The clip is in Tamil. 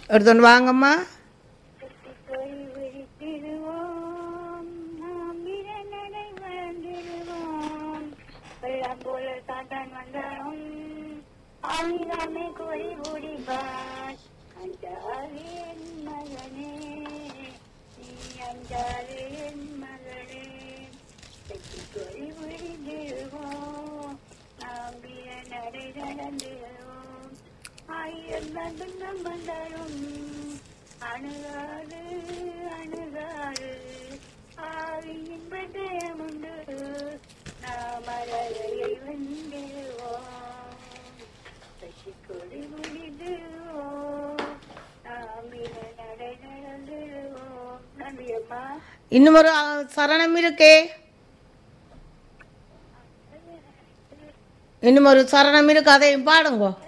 எடுத்துன்னு வாங்கம்மா போய் விழித்திடுவோம் நாம் இரண்டரை வளர்ந்திடுவோம் வெள்ளம் போல சாத்தான் வந்தாலும் ஆமிதாமே கோரி ஓடிப்பார் அஞ்சாது என் மகனே நீ அஞ்சாது என் மகனே வெற்றி கோரி விழித்திடுவோம் நாம் இரண்டரை நடந்திடுவோம் ஆயிரம் துன்பம் வந்தாலும் அணுகாது அணுகாது ஆவியின் பட்டயம் உண்டு நாம் அழகையை வென்றிடுவோம் சசி கொடி முடிடுவோம் நாம் இரு நடை நடந்துடுவோம் நன்றி அம்மா இன்னும் ஒரு அஹ், சரணம் இருக்கே இன்னும் ஒரு சரணம் இருக்கு அதையும் பாடுங்கோ